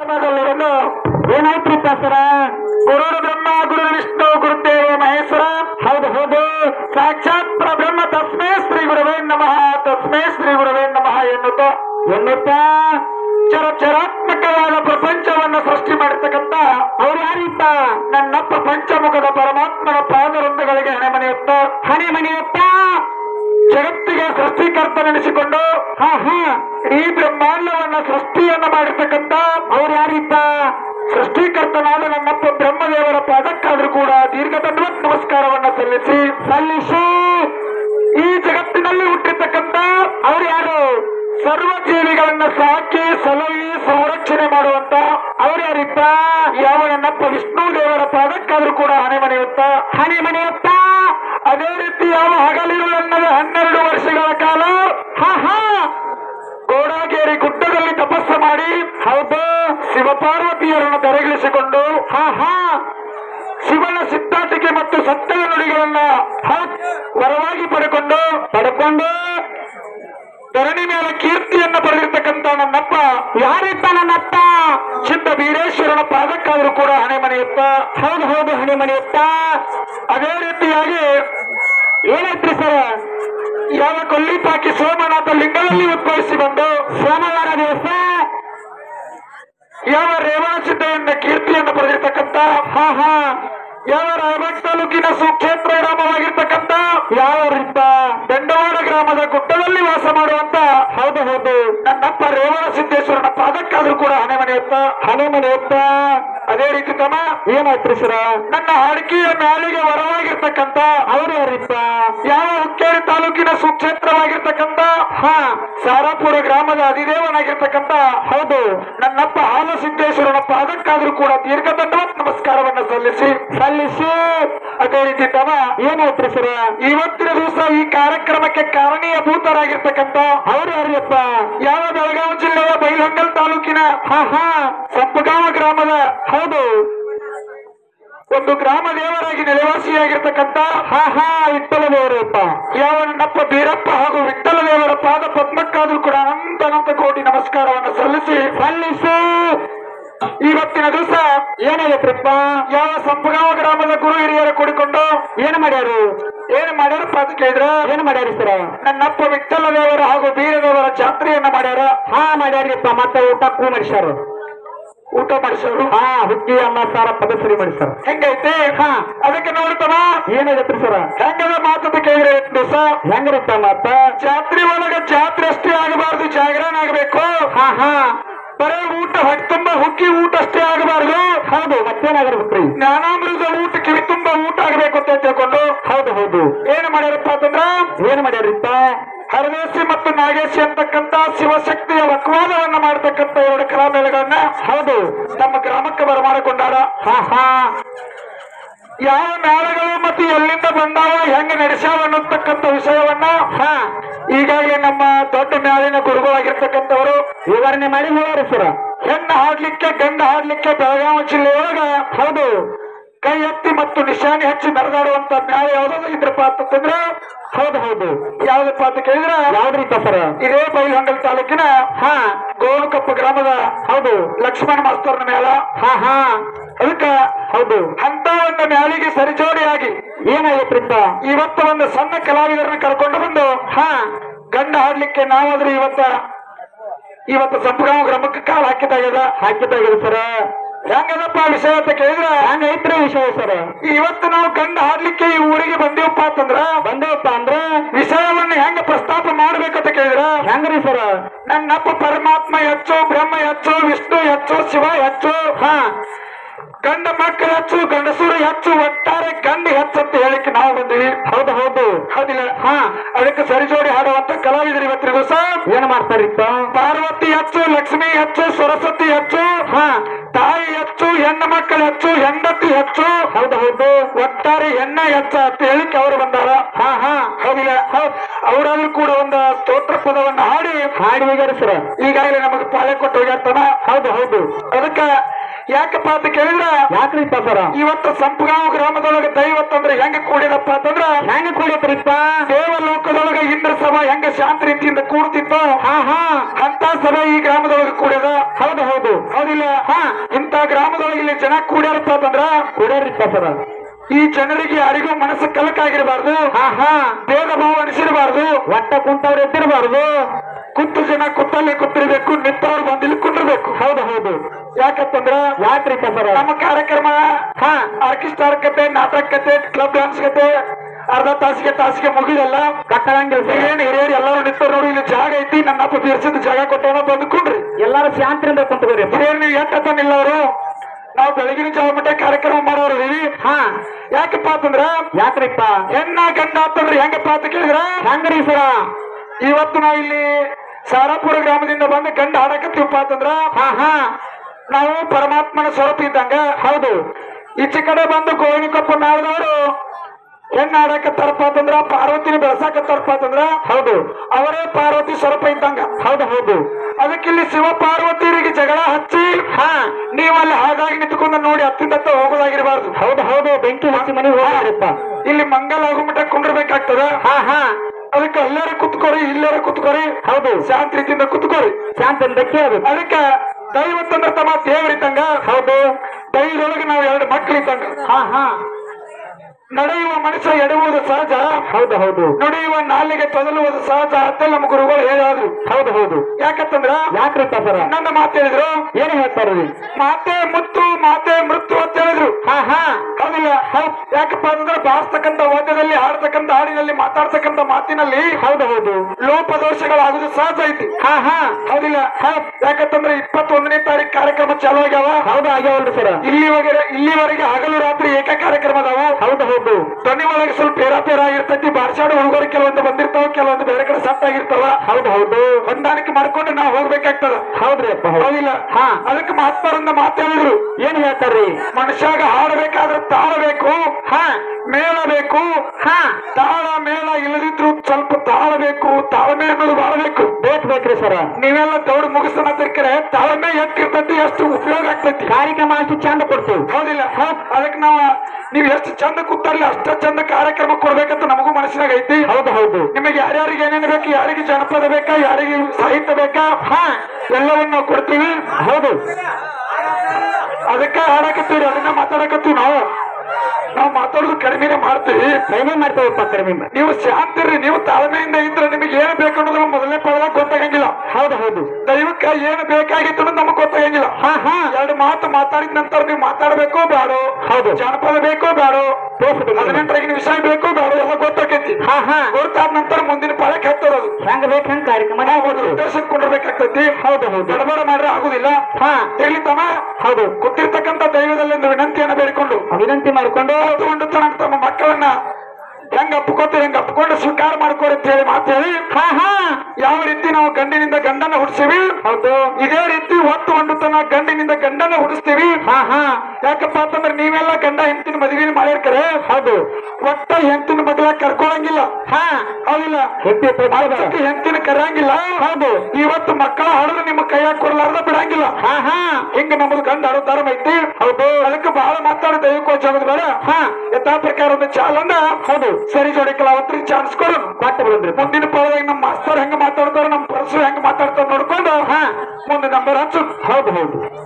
ಸಮಾಜದಲ್ಲಿರೋದು ಏನಾಯ್ತು ಸರ ಗುರು ಬ್ರಹ್ಮ ಗುರು ವಿಷ್ಣು ಗುರುದೇವ ಮಹೇಶ್ವರ ಹೌದು ಹೌದು ಸಾಕ್ಷಾತ್ ಬ್ರಹ್ಮ ತಸ್ಮೇ ಶ್ರೀ ಗುರುವೇ ನಮಃ ತಸ್ಮೇ ಶ್ರೀ ಗುರುವೇ ನಮಃ ಎನ್ನುತ್ತಾ ಎನ್ನುತ್ತಾ ಚರ ಚರಾತ್ಮಕವಾದ ಪ್ರಪಂಚವನ್ನು ಸೃಷ್ಟಿ ಮಾಡಿರ್ತಕ್ಕಂಥ ಅವ್ರು ಯಾರಿತ್ತ ನನ್ನ ಪ್ರಪಂಚಮುಖದ ಪರಮಾತ್ಮನ ಪಾದವೃಂದಗಳಿಗೆ ಹಣೆ ಮನೆಯುತ್ತ ಹಣೆ ಮನೆಯುತ್ತ ಜಗತ್ತಿಗೆ ಸೃಷ್ಟಿಕರ್ತನೆನಿಸಿಕೊಂಡು ಹಾ ಹಾ ಈ ಬ್ರಹ್ಮಾಂಡವನ್ನ ಸೃಷ್ಟಿಯನ್ನ ಮಾಡಿರ್ತಕ್ಕಂಥ ಅವ್ರು ಯಾರಿತ್ತ ಸೃಷ್ಟಿಕರ್ತನಾದ ನನ್ನಪ್ಪ ಬ್ರಹ್ಮದೇವರ ಪಾದಕ್ಕಾದ್ರೂ ಕೂಡ ದೀರ್ಘ ದಂಡವತ್ ನಮಸ್ಕಾರವನ್ನ ಸಲ್ಲಿಸಿ ಸಲ್ಲಿಸಿ ಈ ಜಗತ್ತಿನಲ್ಲಿ ಹುಟ್ಟಿರ್ತಕ್ಕಂಥ ಅವ್ರು ಯಾರು ಸರ್ವ ಜೀವಿಗಳನ್ನ ಸಾಕಿ ಸಲಹಿ ಸಂರಕ್ಷಣೆ ಮಾಡುವಂತ ಅವ್ರು ಯಾರಿತ್ತ ಯಾವ ನನ್ನಪ್ಪ ವಿಷ್ಣು ದೇವರ ಪಾದಕ್ಕಾದ್ರೂ ಕೂಡ ಹಣೆ ಮನೆಯುತ್ತ ಹಣೆ ಮನೆಯುತ್ತ ಅದೇ ರೀತಿ ಯಾವ ಹಗಲಿರುಳನ್ನದ ಹನ್ನೆರಡು ವರ್ಷಗಳ ಕಾಲ ಹಾ ಹಾ ಗೋಡಾಗೇರಿ ಗುಡ್ಡದಲ್ಲಿ ತಪಸ್ಸು ಮಾಡಿ ಹೌದು ಶಿವಪಾರ್ವತಿಯರನ್ನು ತೆರಗಿಳಿಸಿಕೊಂಡು ಹಾ ಹಾ ಶಿವನ ಸಿದ್ಧಾಟಿಕೆ ಮತ್ತು ಸತ್ಯದ ನುಡಿಗಳನ್ನ ಹೌದ್ ವರವಾಗಿ ಪಡೆಕೊಂಡು ಪಡ್ಕೊಂಡು ಧರಣಿ ಮೇಲೆ ಕೀರ್ತಿಯನ್ನ ಪಡೆದಿರ್ತಕ್ಕಂಥ ನನ್ನಪ್ಪ ಯಾರಿತ್ತ ನನ್ನಪ್ಪ ಚಿತ್ತ ವೀರೇಶ್ವರನ ಪಾದಕ್ಕಾದ್ರೂ ಕೂಡ ಹಣೆ ಮನೆಯುತ್ತ ಹೌದು ಹೌದು ಹಣೆ ಮನೆಯುತ್ತ ಅದೇ ರೀತಿಯಾಗಿ ಏನೈತ್ರಿ ಸರ್ ಯಾವ ಕೊಲ್ಲಿಪಾಕಿ ಸೋಮನಾಥ ಲಿಂಗದಲ್ಲಿ ಉದ್ಭವಿಸಿ ಬಂದು ಸೋಮವಾರ ದಿವಸ ಯಾವ ರೇವಣ ಸಿದ್ಧೆಯಿಂದ ಕೀರ್ತಿಯನ್ನು ಪಡೆದಿರ್ತಕ್ಕಂಥ ಹಾ ಹಾ ಯಾವ ರಾಯಬಾಗ್ ತಾಲೂಕಿನ ಸುಕ್ಷೇತ್ರ ಗ್ರಾಮವಾಗಿರ್ತಕ್ಕಂಥ ಯಾವ ರೀತ ದಂಡವಾಡ ಗ್ರಾಮದ ಗುಡ್ಡದಲ್ಲಿ ವಾಸ ಮಾಡುವಂತ ಹೌದು ಹೌದು ನನ್ನಪ್ಪ ರೇವಣ ಸಿದ್ದೇಶ್ವರನ ಪಾದಕ್ಕಾದ್ರೂ ಕೂಡ ಹಣೆ ಮನೆಯುತ್ತ ಹಣೆ ಮನೆಯುತ್ತ ಅದೇ ರೀತಿ ತಮ್ಮ ಏನಾಯ್ತ್ರಿ ಸರ ನನ್ನ ಅಡಿಕೆಯ ಮ್ಯಾಲಿಗೆ ವರವಾಗಿರ್ತಕ್ಕಂಥ ಅವರು ಯಾರಿತ್ತ ಯಾವ ಹುಕ್ಕೇರಿ ತಾಲೂಕಿನ ಸುಕ್ಷೇತ್ರವಾಗಿರ್ತಕ್ಕಂಥ ಹಾ ಸಾರಾಪುರ ಗ್ರಾಮದ ಅಧಿದೇವನಾಗಿರ್ತಕ್ಕಂಥ ಹೌದು ನನ್ನಪ್ಪ ಹಾಲಸಿದ್ದೇಶ್ವರನ ಪಾದಕ್ಕಾದ್ರೂ ಕೂಡ ದೀರ್ಘ ದಂಡವತ್ ನಮಸ್ಕಾರವನ್ನ ಸಲ್ಲಿಸಿ ಸಲ್ಲಿಸಿ ಅದೇ ರೀತಿ ತಮ್ಮ ಏನಾಯ್ತ್ರಿ ಸರ ಇವತ್ತಿನ ದಿವಸ ಈ ಕಾರ್ಯಕ್ರಮಕ್ಕೆ ಕಾರಣೀಯಭೂತರಾಗಿರ್ತಕ್ಕಂಥ ಅವರು ಯಾರಿಯಪ್ಪ ಯಾವ ಬೆಳಗಾವಿ ಜಿಲ್ಲೆಯ ಬೈಲಹೊಂಗಲ್ ತಾಲೂಕಿನ ಹಾ ಹಾ ಸಂಪಗಾಂವ ಗ್ರಾಮದ ಹೌದು ಒಂದು ಗ್ರಾಮ ದೇವರಾಗಿ ನೆಲೆವಾಸಿಯಾಗಿರ್ತಕ್ಕಂಥ ಹಾ ಹಾ ವಿಠ್ಠಲ ದೇವರಪ್ಪ ಯಾವ ನನ್ನಪ್ಪ ಬೀರಪ್ಪ ಹಾಗೂ ವಿಠ್ಠಲ ದೇವರ ಪಾದ ಪದ್ಮಕ್ಕಾದ್ರೂ ಕೂಡ ಅನಂತ ಅನಂತ ಕೋಟಿ ನಮಸ್ಕಾರವನ್ನು ಸಲ್ಲಿಸಿ ಸಲ್ಲಿಸಿ ಇವತ್ತಿನ ದಿವಸ ಏನಾಗೈತ್ರಪ್ಪ ಯಾವ ಸಂಪಗಾಂವ ಗ್ರಾಮದ ಗುರು ಹಿರಿಯರು ಕೂಡಿಕೊಂಡು ಏನು ಮಾಡ್ಯಾರು ಏನು ಮಾಡ್ಯಾರಪ್ಪ ಅಂತ ಕೇಳಿದ್ರ ಏನು ಮಾಡ್ಯಾರಿ ಸರ ನನ್ನಪ್ಪ ವಿಠ್ಠಲ ದೇವರ ಹಾಗೂ ಬೀರದೇವರ ಜಾತ್ರೆಯನ್ನ ಮಾಡ್ಯಾರ ಹಾ ಮಾಡ್ಯಾರಿಪ್ಪ ಮತ್ತೆ ಊಟಕ್ಕೂ ಮಾಡಿಸ್ಯಾರ ಊಟ ಮಾಡಿಸೋರು ಹಾ ಹುಗ್ಗಿ ಅನ್ನ ಸಾರ ಪದಸರಿ ಮಾಡಿಸ್ಯಾರ ಹೆಂಗೈತೆ ಹಾ ಅದಕ್ಕೆ ನೋಡ್ತಾವ ಏನಾಗತ್ರಿ ಸರ ಹೆಂಗದ ಮಾತದ ಕೇಳಿದ್ರೆ ದಿವಸ ಹೆಂಗಿರುತ್ತ ಮಾತ ಜಾತ್ರೆ ಒಳಗ ಜಾತ್ರೆ ಅಷ್ಟೇ ಆಗಬಾರ್ದು ಜಾಗರಣ ಆಗಬೇಕು ಹಾ ಹಾ ಬರೇ ಊಟ ಹೊಟ್ಟೆ ತುಂಬ ಹುಗ್ಗಿ ಊಟ ಅಷ್ಟೇ ಆಗಬಾರ್ದು ಹೌದು ಮತ್ತೇನಾಗಿರ್ಬೇಕ್ರಿ ಜ್ಞಾನಾಮೃತ ಊಟ ಕಿವಿ ತುಂಬ ಊಟ ಆಗಬೇಕು ಅಂತ ತಿಳ್ಕೊಂಡು ಹೌದು ಹೌದು ಏನ್ ಮಾಡ್ಯಾರಪ್ಪ ಅಂತಂದ್ರ ಏನ್ ಮಾಡ್ಯಾರಿಪ್ಪ ಹರದೇಶಿ ಮತ್ತು ನಾಗೇಶಿ ಅಂತಕ್ಕಂತ ಶಿವಶಕ್ತಿಯ ವಕ್ವಾದವನ್ನ ಮಾಡತಕ್ಕಂತ ಎರಡು ಕಲಾಮೇಳಗಳನ್ನ ಹೌದು ನಮ್ಮ ಗ್ರಾಮಕ್ಕೆ ಬರಮಾಡಿಕೊಂಡಾರ ಹಾ ಹಾ ಯಾವ ಮೇಳಗಳು ಮತ್ತು ಎಲ್ಲಿಂದ ಬಂದಾವ ಹೆಂಗ ನಡೆಸ್ಯಾವ ಅನ್ನತಕ್ಕಂಥ ವಿಷಯವನ್ನ ಹಾ ಈಗಾಗಲೇ ನಮ್ಮ ದೊಡ್ಡ ಮ್ಯಾಲಿನ ಗುರುಗಳಾಗಿರ್ತಕ್ಕಂಥವರು ವಿವರಣೆ ಮಾಡಿ ಹೋಗಾರ ಸರ ಹೆಣ್ಣು ಹಾಡ್ಲಿಕ್ಕೆ ಗಂಡ ಹಾಡ್ಲಿಕ್ಕೆ ಬೆಳಗಾವಿ ಜಿಲ್ಲೆಯೊಳಗ ಹೌದು ಕೈ ಎತ್ತಿ ಮತ್ತು ನಿಶಾನೆ ಹಚ್ಚಿ ನಡೆದಾಡುವಂತ ಮ್ಯಾಲ ಯಾವ್ದಾದ್ರು ಇದ್ರಪ್ಪ ಅಂತಂದ್ರೆ ಹೌದು ಹೌದು ಯಾವ್ದಪ್ಪ ಅಂತ ಕೇಳಿದ್ರ ಯಾವ್ದ್ರಿಪ್ಪ ಸರ ಇದೇ ಬೈಲಹೊಂಗಲ್ ತಾಲೂಕಿನ ಹಾ ಗೋಣಕಪ್ಪ ಗ್ರಾಮದ ಹೌದು ಲಕ್ಷ್ಮಣ ಮಾಸ್ತರ್ನ ಮೇಳ ಹಾ ಹಾ ಅದಕ್ಕ ಹೌದು ಅಂತ ಒಂದು ಮ್ಯಾಲಿಗೆ ಸರಿಜೋಡಿಯಾಗಿ ಏನಾಗೈತ್ರಿಪ್ಪ ಇವತ್ತು ಒಂದು ಸಣ್ಣ ಕಲಾವಿದರನ್ನ ಕರ್ಕೊಂಡು ಬಂದು ಹಾ ಗಂಡ ಹಾಡ್ಲಿಕ್ಕೆ ನಾವಾದ್ರೂ ಇವತ್ತ ಇವತ್ತು ಸಂಪಗಾಂವ ಗ್ರಾಮಕ್ಕೆ ಕಾಲ್ ಹಾಕಿದಾಗ್ಯದ ಹಾಕಿದಾಗ್ಯದ ಸರ ಹೆಂಗದಪ್ಪ ವಿಷಯ ಅಂತ ಕೇಳಿದ್ರ ಹೆಂಗ ಐತ್ರಿ ವಿಷಯ ಸರ್ ಇವತ್ತು ನಾವು ಗಂಡ ಹಾಡ್ಲಿಕ್ಕೆ ಈ ಊರಿಗೆ ಬಂದೇವಪ್ಪ ಅಂತಂದ್ರ ಬಂದೇವಪ್ಪ ಅಂದ್ರ ವಿಷಯವನ್ನ ಹೆಂಗ ಪ್ರಸ್ತಾಪ ಮಾಡ್ಬೇಕಂತ ಕೇಳಿದ್ರ ಹೆಂಗ್ರಿ ಸರ ನನ್ನಪ್ಪ ಪರಮಾತ್ಮ ಹೆಚ್ಚು ಬ್ರಹ್ಮ ಹೆಚ್ಚು ವಿಷ್ಣು ಹೆಚ್ಚು ಶಿವ ಹೆಚ್ಚು ಹಾ ಗಂಡ ಮಕ್ಕಳು ಹೆಚ್ಚು ಗಂಡಸರು ಹೆಚ್ಚು ಒಟ್ಟಾರೆ ಗಂಡ ಹೆಚ್ಚು ಅಂತ ಹೇಳಿಕ್ಕೆ ನಾವು ಬಂದಿವಿ ಹೌದು ಹೌದು ಹೌದಿಲ್ಲ ಹಾ ಅದಕ್ಕೆ ಸರಿಜೋಡಿ ಹಾಡುವಂತ ಕಲಾವಿದರು ಇವತ್ತಿನ ದಿವಸ ಏನ್ ಮಾಡ್ತಾರಿಪ್ಪ ಪಾರ್ವತಿ ಹೆಚ್ಚು ಲಕ್ಷ್ಮಿ ಹೆಚ್ಚು ಸರಸ್ವತಿ ಹೆಚ್ಚು ಹಾ ತಾಯಿ ಹೆಚ್ಚು ಹೆಣ್ಣು ಮಕ್ಕಳು ಹೆಚ್ಚು ಹೆಂಡತಿ ಹೆಚ್ಚು ಹೌದು ಹೌದು ಒಟ್ಟಾರೆ ಹೆಣ್ಣ ಹೆಚ್ಚ ಅಂತ ಹೇಳಿಕ್ಕೆ ಅವರು ಬಂದಾರ ಹಾ ಹಾ ಹೌದಿಲ್ಲ ಹೌದು ಅವರಾದ್ರೂ ಕೂಡ ಒಂದು ಸ್ತೋತ್ರ ಪದವನ್ನ ಹಾಡಿ ಹಾಡಿ ಹೋಗ್ಯಾರ ಸರ್ ಈಗಾಗಲೇ ನಮಗೆ ಪಾಳೆ ಕೊಟ್ಟು ಹೋಗ್ಯಾರ್ತನ ಹೌದು ಹೌದು ಅದಕ್ಕ ಯಾಕಪ್ಪ ಅಂತ ಕೇಳಿದ್ರ ಯಾಕ್ರಿಪ್ಪ ಸರ ಇವತ್ತು ಸಂಪಗಾಂವ್ ಗ್ರಾಮದೊಳಗ ದೈವತ್ ಅಂದ್ರೆ ಹೆಂಗ ಕೂಡಿದಪ್ಪ ಅಂತಂದ್ರ ಹೆಂಗ ಕೂಡತ್ರಿಪ್ಪ ದೇವಲೋಕದೊಳಗ ಇಂದ್ರ ಸಭಾ ಹೆಂಗ ಶಾಂತ ರೀತಿಯಿಂದ ಕೂಡ್ತಿತ್ತು ಹಾ ಹಾ ಅಂತ ಸಭೆ ಈ ಗ್ರಾಮದೊಳಗ ಕೂಡ್ಯದ ಹೌದು ಹೌದು ಹೌದಿಲ್ಲ ಹಾ ಇಂತ ಗ್ರಾಮದೊಳಗೆ ಇಲ್ಲಿ ಜನ ಕೂಡ್ಯಾರಪ್ಪ ಅಂತಂದ್ರ ಕೂಡರಿಪ್ಪ ಸರ ಈ ಜನರಿಗೆ ಯಾರಿಗೂ ಮನಸ್ಸು ಕಲಕಾಗಿರಬಾರ್ದು ಹಾ ಹಾ ಭೇದ ಭಾವ ಅನಿಸಿರಬಾರ್ದು ಒಟ್ಟ ಕುಂತವ್ರು ಎತ್ತಿರಬಾರ್ದು ಕುತ್ತು ಜನ ಕುತ್ತಲ್ಲೇ ಕೂತಿರ್ಬೇಕು ನಿಂತವ್ರು ಬಂದಿಲ್ಲಿ ಕುಂಡಿರ್ಬೇಕು ಹೌದು ಹೌದು ಯಾಕಂತಂದ್ರ ಯಾಕ್ರಿಪ್ಪ ಸರ ನಮ್ಮ ಕಾರ್ಯಕ್ರಮ ಹಾ ಆರ್ಕೆಸ್ಟ್ರಾ ಕತೆ ನಾಟಕ ಕತೆ ಕ್ಲಬ್ ಡ್ಯಾನ್ಸ್ ಕತೆ ಅರ್ಧ ತಾಸಿಗೆ ತಾಸಿಗೆ ಮುಗಿದಲ್ಲ ಕಟ್ಟದಂಗಿಲ್ಲ ಸರ್ ಹಿರಿಯನ್ ಹಿರಿಯರು ಎಲ್ಲರೂ ನಿಂತವ್ರು ನೋಡಿ ಇಲ್ಲಿ ಜಾಗ ಐತಿ ನನ್ನ ಅಪ್ಪ ಬೀರ್ಸಿದ ಜಾಗ ಕೊಟ್ಟವನ ಬಂದುಕೊಂಡ್ರಿ ಎಲ್ಲಾರು ಶಾಂತಿಯಿಂದ ಕುಂತ್ಕೋರಿ ಹಿರಿಯರು ನೀವು ಎಟ್ಟ ನಿಲ್ಲವರು ನಾವು ಬೆಳಗಿನ ಜಾವ ಮಟ್ಟ ಕಾರ್ಯಕ್ರಮ ಮಾಡೋರು ಇದೀವಿ ಹಾ ಯಾಕಪ್ಪ ಅಂತಂದ್ರ ಯಾಕ್ರಿಪ್ಪ ಹೆಣ್ಣ ಗಂಡ ಅಂತಂದ್ರೆ ಹೆಂಗಪ್ಪ ಅಂತ ಕೇಳಿದ್ರ ಹೆಂಗ್ರಿ ಸರ ಇವತ್ತು ನಾವು ಇಲ್ಲಿ ಸಾರಾಪುರ ಗ್ರಾಮದಿಂದ ಬಂದು ಗಂಡ ಹಾಡಕತ್ತೀವಪ್ಪ ಅಂತಂದ್ರ ಹಾ ಹಾ ನಾವು ಪರಮಾತ್ಮನ ಸ್ವರೂಪ ಇದ್ದಂಗ ಹೌದು ಈಚೆ ಕಡೆ ಬಂದು ಗೋವಿನಕೊಪ್ಪ ನಾಳದವರು ಹೆಣ್ಣು ಆಡಕತ್ತಾರಪ್ಪ ಅಂತಂದ್ರ ಪಾರ್ವತಿನ ಬೆಳಸಾಕತ್ತಾರಪ್ಪ ಅಂತಂದ್ರ ಹೌದು ಅವರೇ ಪಾರ್ವತಿ ಸ್ವರೂಪ ಇದ್ದಂಗ ಹೌದು ಹೌದು ಅದಕ್ಕಿಲ್ಲಿ ಶಿವ ಪಾರ್ವತಿಯರಿಗೆ ಜಗಳ ಹಚ್ಚಿ ಹಾ ನೀವು ಅಲ್ಲಿ ಹಾಗಾಗಿ ನಿಂತ್ಕೊಂಡು ನೋಡಿ ಹತ್ತಿಂದ ಹತ್ತ ಹೋಗೋದಾಗಿರಬಾರ್ದು ಹೌದು ಹೌದು ಬೆಂಕಿ ಹಚ್ಚಿ ಮನೆಗೆ ಹೋಗ್ರಿಪ್ಪ ಇಲ್ಲಿ ಮಂಗಲ ಆಗೋ ಮಟ್ಟ ಕುಂಡ್ರಬೇಕಾಗ್ತದ ಹಾ ಹಾ ಅದಕ್ಕೆ ಅಲ್ಲಾರ ಕುತ್ಕೋರಿ ಇಲ್ಲಾರ ಕುತ್ಕೋರಿ ಹೌದು ಶಾಂತ ರೀತಿಯಿಂದ ಕುತ್ಕೋರಿ ಶಾಂತಿಯಿಂದ ಕೇಳಬೇಕು ಅದಕ್ಕೆ ದೈವತ್ತಂದ್ರ ತಮ್ಮ ದೇವರಿದ್ದಂಗ ಹೌದು ದೈವದೊಳಗೆ ನಾವು ಎರಡು ಮಕ್ಳು ಇದ್ದಂಗ ಹಾ ಹಾ ನಡೆಯುವ ಮನುಷ್ಯ ಎಡುವುದು ಸಹಜ ಹೌದು ಹೌದು ನುಡಿಯುವ ನಾಲಿಗೆ ತೊದಲುವುದು ಸಹಜ ಅಂತ ನಮ್ಮ ಗುರುಗಳು ಹೇಳಿದ್ರು ಹೌದು ಹೌದು ಯಾಕಂತಂದ್ರ ಯಾಕ್ರಿಪ್ಪ ಸರ ನನ್ನ ಮಾತು ಹೇಳಿದ್ರು ಏನು ಹೇಳ್ತಾರ್ರಿ ಮಾತೆ ಮುತ್ತು ಮಾತೆ ಮೃತ್ಯು ಅಂತ ಹೇಳಿದ್ರು ಹಾ ಹಾ ಹೌದಿಲ್ಲ ಹೌದ್ ಯಾಕಪ್ಪ ಅಂತಂದ್ರೆ ಬಾರಿಸ್ತಕ್ಕಂಥ ವಾದ್ಯದಲ್ಲಿ ಹಾಡ್ತಕ್ಕಂಥ ಹಾಡಿನಲ್ಲಿ ಮಾತಾಡ್ತಕ್ಕಂಥ ಮಾತಿನಲ್ಲಿ ಹೌದು ಹೌದು ಲೋಪದೋಷಗಳಾಗುದು ಸಹಜ ಐತಿ ಹಾ ಹಾ ಹೌದಿಲ್ಲ ಹೌದ್ ಯಾಕಂತಂದ್ರೆ ಇಪ್ಪತ್ತೊಂದನೇ ತಾರೀಕು ಕಾರ್ಯಕ್ರಮ ಚಾಲು ಆಗ್ಯಾವ ಹೌದು ಆಗ್ಯಾವಲ್ರಿ ಸರ ಇಲ್ಲಿವರೆಗೆ ಇಲ್ಲಿವರೆಗೆ ಹಗಲು ರಾತ್ರಿ ಏಕ ಕಾರ್ಯಕ್ರಮ ಅದಾವ ಹೌದು ಹೌದು ಧ್ವನಿ ಒಳಗೆ ಸ್ವಲ್ಪ ಪೇರಾಪೇರ ಆಗಿರ್ತೈತಿ ಬಾರ್ಸಾಡು ಹುಡುಗರು ಕೆಲವೊಂದು ಬಂದಿರ್ತಾವ ಕೆಲವೊಂದು ಬೇರೆ ಕಡೆ ಸಟ್ ಆಗಿರ್ತಾವ ಹೌದು ಹೌದು ಹೊಂದಾಣಿಕೆ ಮಾಡ್ಕೊಂಡು ನಾವು ಹೋಗ್ಬೇಕಾಗ್ತದ ಹೌದ್ರಿ ಅಪ್ಪ ಹೌದು ಹೌದಿಲ್ಲ ಹಾ ಅದಕ್ಕೆ ಮಹಾತ್ಮರಿಂದ ಮಾತು ಹೇಳಿದ್ರು ಏನ್ ಹೇಳ್ತಾರ್ರಿ ಮನುಷ್ಯಾಗ ಹಾಡಬೇಕಾದ್ರೆ ತಾಳಬೇಕು ಹಾ ಮೇಳಬೇಕು ಹಾ ತಾಳ ಮೇಳ ಇಲ್ಲದಿದ್ರು ಸ್ವಲ್ಪ ತಾಳಬೇಕು ತಾಳ್ಮೆ ಅನ್ನೋದು ಬಾಳಬೇಕು ಬೇಕ್ ಬೇಕ್ರಿ ಸರ ನೀವೆಲ್ಲ ದೌಡ್ ಮುಗಿಸೋಣ ತಿರ್ಕರೆ ತಾಳ್ಮೆ ಎಷ್ಟಿರ್ತೈತಿ ಎಷ್ಟು ಉಪಯೋಗ ಆಗ್ತೈತಿ ಕಾರ್ಯಕ್ರಮ ಅಷ್ಟು ಚಂದ ಕೊಡ್ತೀವಿ ಹೌದಿಲ್ಲ ಹೌದ್ ಅದಕ್ಕೆ ನಾವು ನೀವು ಎಷ್ಟು ಚಂದ ಕೂತಾರಲ್ಲ ಅಷ್ಟ ಚಂದ ಕಾರ್ಯಕ್ರಮ ಕೊಡ್ಬೇಕಂತ ನಮಗೂ ಮನಸ್ಸಿನಾಗ ಐತಿ ಹೌದು ಹೌದು ನಿಮಗೆ ಯಾರ್ಯಾರಿಗೆ ಏನೇನು ಬೇಕು ಯಾರಿಗೆ ಜನಪದ ಬೇಕಾ ಯಾರಿಗೆ ಸಾಹಿತ್ಯ ಬೇಕಾ ಹಾ ಎಲ್ಲವನ್ನು ನಾವು ಕೊಡ್ತೀವಿ ಹೌದು ಅದಕ್ಕೆ ಹಾಡಕತ್ತೀವಿ ಅದನ್ನ ಮಾತಾಡಕತ್ತೀವಿ ನಾವು ನಾವು ಮಾತಾಡೋದು ಕಡಿಮೆನೆ ಮಾಡ್ತೀವಿ ಕಡಿಮೆ ಮಾಡ್ತೇವಪ್ಪ ಕಡಿಮೆ ಮಾಡಿ. ನೀವು ಶಾಂತಿರ್ರಿ ನೀವು ತಾಳ್ಮೆಯಿಂದ ಇದ್ರೆ ನಿಮಗೆ ಏನು ಬೇಕು ಅನ್ನೋದು ನಮ್ಗೆ ಮೊದಲನೇ ಪದ ಗೊತ್ತಾಗಂಗಿಲ್ಲ ಹೌದು ಹೌದು ದೈವಕ್ಕೆ ಏನು ಬೇಕಾಗಿತ್ತು ಅನ್ನೋದು ನಮಗೆ ಗೊತ್ತಾಗಂಗಿಲ್ಲ ಹಾ ಹಾ ಎರಡು ಮಾತು ಮಾತಾಡಿದ ನಂತರ ನೀವು ಮಾತಾಡಬೇಕೋ ಬೇಡೋ ಹೌದು ಜಾನಪದ ಬೇಕೋ ಬೇಡೋ ತೋರ್ಸ್ಬೇಕು. ಹದಿನೆಂಟರಾಗಿನ ವಿಷಯ ಬೇಕೋ ಬೇಡೋ ಎಲ್ಲ ಗೊತ್ತಾಕೈತಿ ಹಾ ಹಾ ಗೊತ್ತಾದ ನಂತರ ಮುಂದಿನ ಪಾಳಕ್ಕೆ ಹತ್ತೋದು ಹೆಂಗ ಬೇಕ್ ಹಂಗ ಕಾರ್ಯಕ್ರಮ ನಾವು ಕೊಡ್ತೀವಿ. ಉದ್ದೇಶಕ್ಕೆ ಕೊಂಡಿರ್ಬೇಕಾಗ್ತೈತಿ ಹೌದು ಹೌದು ಗಡಬಡ ಮಾಡ್ರೆ ಆಗುದಿಲ್ಲ ಹಾ ಇರ್ಲಿ ತಮ್ಮ ಹೌದು ಗೊತ್ತಿರ್ತಕ್ಕಂಥ ದೈವದಲ್ಲಿ ಒಂದು ವಿನಂತಿಯನ್ನು ಬೇಡಿಕೊಂಡು ವಿನಂತಿ ಮಾಡ್ಕೊಂಡು ತಗೊಂಡು ತನಕ ತಮ್ಮ ಮಕ್ಕಳನ್ನ ಹೆಂಗ ಅಪ್ಕೋತೀರಿ ಹೆಂಗ ಅಪ್ಕೊಂಡು ಸ್ವೀಕಾರ ಮಾಡ್ಕೊಡಿ ಅಂತ ಹೇಳಿ ಮಾತು ಹೇಳಿ ಹಾ ಹಾ ಯಾವ ರೀತಿ ನಾವು ಗಂಡಿನಿಂದ ಗಂಡನ ಹುಟ್ಟಿಸ್ತೀವಿ ಹೌದು ಇದೇ ರೀತಿ ಹೊತ್ತು ಹೊಂಡುತನ ಗಂಡಿನಿಂದ ಗಂಡನ ಹುಟ್ಟಿಸ್ತೀವಿ ಹಾ ಹಾ ಯಾಕಪ್ಪ ಅಂತಂದ್ರೆ ನೀವೆಲ್ಲ ಗಂಡ ಹೆಂಡತಿನ ಮದುವೆ ಮಾಡಿರ್ತಾರೆ ಹೌದು ಒಟ್ಟ ಹೆಂಡತಿನ ಮದುವೆ ಕರ್ಕೊಳಂಗಿಲ್ಲ ಹಾ ಹೌದಿಲ್ಲ ಹೆಪ್ಪಿ ಪ್ರಭಾವ. ಅದಕ್ಕೆ ಹೆಂಡತಿನ ಕರೆಯಂಗಿಲ್ಲ ಹೌದು ಇವತ್ತು ಮಕ್ಕಳ ಹಾಡೋದು ನಿಮ್ಮ ಕೈಯಾಗ ಕೊಡ್ಲಾರ್ದ ಬಿಡಂಗಿಲ್ಲ ಹಾ ಹಾ ಹಿಂಗ ನಮ್ಮದು ಗಂಡ ಹಾಡೋ ಧರ್ಮ ಐತಿ ಹೌದು ಅದಕ್ಕೆ ಬಹಳ ಮಾತಾಡೋ ದೈವಕೋಚ ಆಗೋದು ಬೇಡ ಹಾ ಯಥಾ ಪ್ರಕಾರ ಒಂದು ಚಾಲನ್ನ ಹೌದು ಸರಿ ಜೋಡಿ ಕಲಾವಂತರಿಗೆ ಚಾನ್ಸ್ ಕೊಡು ಕೊಟ್ಟು ಬಿಡೋಣ್ರಿ ಮುಂದಿನ ಪದದಾಗ ನಮ್ಮ ಮಾಸ್ತರ್ ಹೆಂಗ ಮಾತಾಡ್ತಾರ ನಮ್ಮ ಪರಸು ಹೆಂಗ ಮಾತಾಡ್ತಾರ ನೋಡ್ಕೊಂಡು ಹಾ ಮುಂದೆ ನಂಬರ್ ಹಚ್ಚು ಹೌದು ಹೌದು